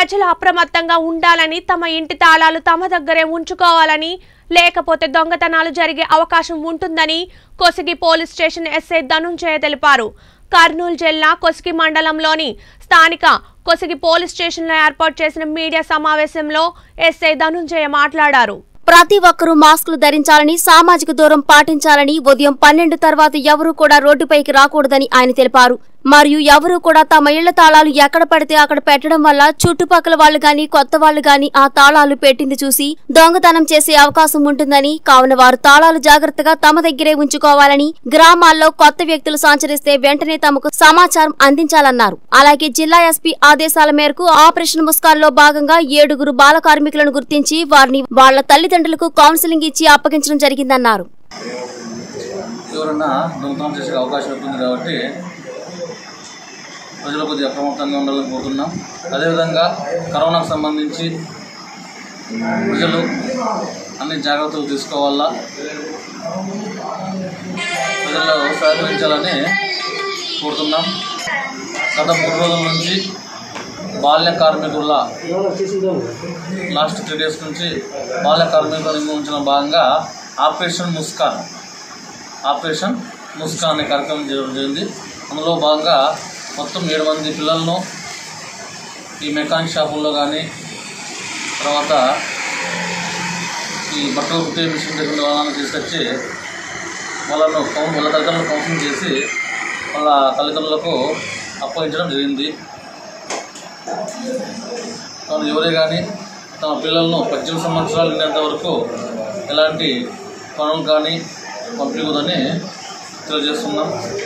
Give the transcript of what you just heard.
ప్రజలు అప్రమత్తంగా ఉండాలని తమ ఇంటి తాళాలు తమ దగ్గరే ఉంచుకోవాలని లేకపోతే దొంగతనాలు జరిగే అవకాశం ఉంటుందని Kosigi police station SI Dhanunjaya తెలిపారు కర్నూలు జిల్లా కొసిగి మండలంలోని స్థానిక కొసిగి పోలీస్ స్టేషన్లో ఏర్పాటు చేసిన మీడియా సమావేశంలో ఎస్ఐ ధనుంజయ మాట్లాడారు ప్రతి ఒక్కరూ మాస్కులు ధరించాలని సామాజిక దూరం పాటించాలని ఉదయం పన్నెండు తర్వాత ఎవరూ కూడా రోడ్డుపైకి రాకూడదని ఆయన తెలిపారు మరియు ఎవరూ కూడా తమ ఇళ్ల తాళాలు ఎక్కడ పడితే అక్కడ పెట్టడం వల్ల చుట్టుపక్కల వాళ్ళు గాని కొత్త వాళ్ళు గాని ఆ తాళాలు పెట్టింది చూసి దొంగతనం చేసే అవకాశం ఉంటుందని కావున వారు తాళాలు జాగ్రత్తగా తమ దగ్గరే ఉంచుకోవాలని గ్రామాల్లో కొత్త వ్యక్తులు సంచరిస్తే వెంటనే తమకు సమాచారం అందించాలన్నారు అలాగే జిల్లా ఎస్పీ ఆదేశాల మేరకు ఆపరేషన్ ముస్కాన్లో భాగంగా ఏడుగురు బాల కార్మికులను గుర్తించి వారిని వాళ్ల తల్లిదండ్రులకు కౌన్సిలింగ్ ఇచ్చి అప్పగించడం జరిగిందన్నారు ఎవరన్నా దొంగతనం చేసే అవకాశం ఉంటుంది కాబట్టి ప్రజలు కొద్దిగా అప్రమత్తంగా ఉండాలని కోరుతున్నాం అదేవిధంగా కరోనాకు సంబంధించి ప్రజలు అన్ని జాగ్రత్తలు తీసుకోవాలా ప్రజలు సహకరించాలని కోరుతున్నాం గత మూడు రోజుల నుంచి బాల్య కార్మికుల లాస్ట్ త్రీ డేస్ నుంచి బాల్య కార్మికులను నిర్మూలించడం భాగంగా ఆపరేషన్ ముస్కాన్ ఆపరేషన్ ముస్కాన్ అనే కార్యక్రమం చేయడం జరిగింది అందులో భాగంగా మొత్తం ఏడు మంది పిల్లలను ఈ మెకానిక్ షాపుల్లో కానీ తర్వాత ఈ బట్టలు కుట్టే మిషన్ దగ్గర వాళ్ళని తీసుకొచ్చి వాళ్ళను కౌన్ వాళ్ళ తల్లిదండ్రులు కౌన్సిలింగ్ చేసి వాళ్ళ తల్లిదండ్రులకు అప్పగించడం జరిగింది తాను ఎవరే కానీ తమ పిల్లలను పద్దెనిమిది సంవత్సరాలు నిండేంత వరకు ఎలాంటి పనులు కానీ పంపించదని తెలియజేస్తున్నాం